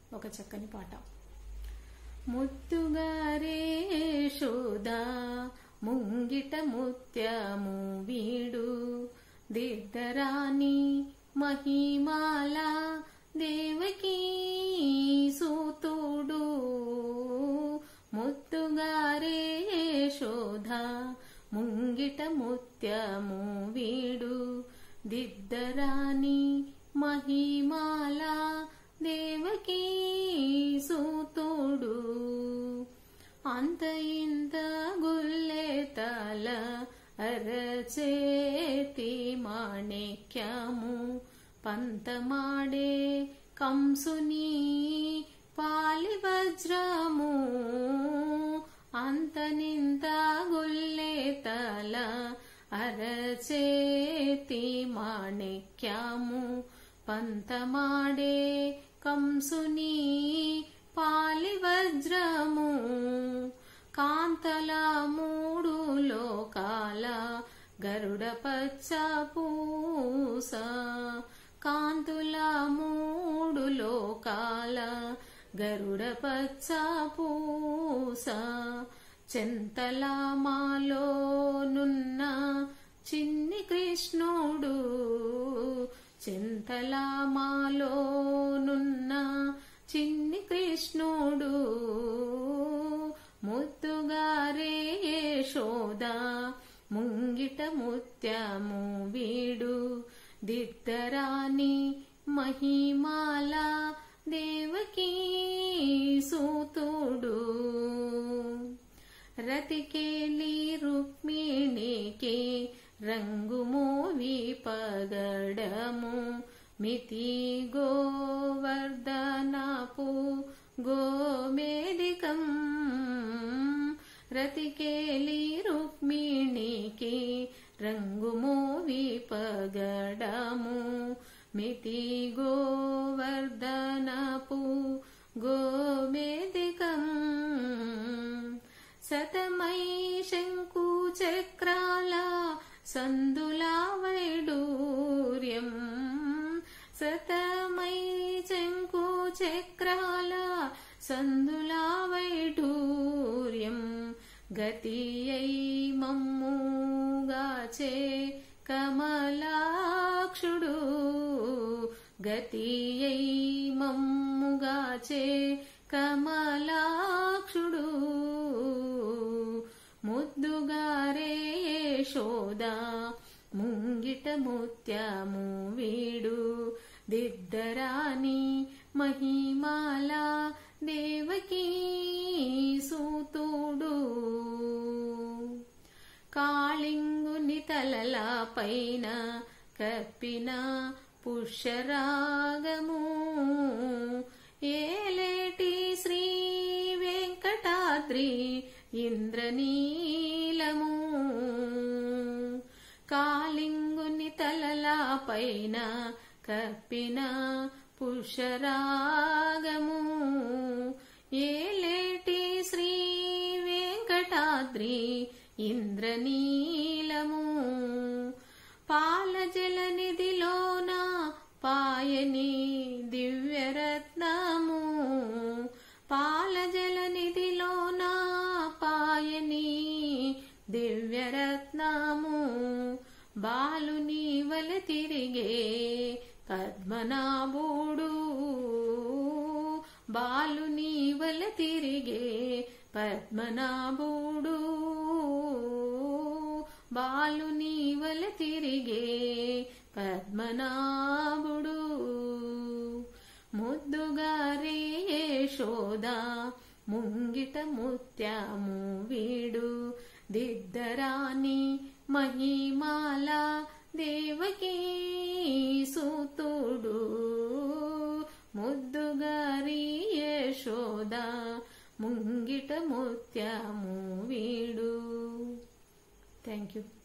ఒక చక్కని పాట ముత్తుగారే శోదా ముంగిట ముత్యము వీడు దిద్దరాని మహిమాల దేవకీ సూతుడు ముత్తుగారే శోధ ముంగిట ముత్యము వీడు దిద్దరాని మహిమాల దేవకీ సూతుడు అంత ఇంత గుల్లెతల అరచేతి మాణిక్యము పంతమాడే కంసుని పాలి వజ్రము అంతనింత గుల్లెతల అరచేతి మాణిక్యము పంతమాడే కంసుని పాలి వజ్రము కాంతల మూడు లోకాల గరుడ పచ్చ పూస కాంతుల మూడు లోకాల గరుడ పచ్చ పూస చెంతల మాలోనున్న చిన్ని కృష్ణుడు చింతల మాలోనున్న చిన్ని కృష్ణుడు ముత్తుగారే యశోద ముంగిట ముత్యము వీడు దిద్దరాని మహిమాల దేవకీ సూతుడు రతికేలి రుక్మిణికి రంగుమోవి పగడము మితి గోవర్ధనపు గోమేదికం రతికేలి రుక్మిణికి రంగుమోవి పగడము మితి గోవర్ధనపు గోమేదికం శతమై శంకు చక్రాల సందులా వైడూర్యం శతమై శంకు చక్రాల సందులా వైడూర్యం గతి అయి మమ్ముగాచే కమలాక్షుడు గతి అయి మమ్ముగాచే కమలాక్షుడు ముద్దుగారే యశోద ముంగిట ముత్యము వీడు దిద్దరాని మహిమాల దేవకీ సూతుడు కాళింగుని తలల పైన కప్పిన పుష్యరాగము ఏలేటి శ్రీ వెంకటాద్రి ఇంద్రనీలము కాళింగుని తలల పైన కప్పిన పుష్యరాగము ఏలేటి శ్రీ వెంకటాద్రి ఇంద్రనీలము పాల జలనిధిలోన పాయని దివ్యరత్నము పాల జలనిధిలోన పాయని దివ్యరత్నము బాలుని వల తిరిగే పద్మనాభుడు బాలుని వల తిరిగే పద్మనాభుడు బాలుని వల తిరిగే పద్మనాభుడు ముద్దుగారే యశోద ముంగిట ముత్యము వీడు దిద్దరాని మహిమాల దేవకీ సూతుడు ముద్దుగారి యశోద ముంగిట ముత్యము వీడు థ్యాంక్ యూ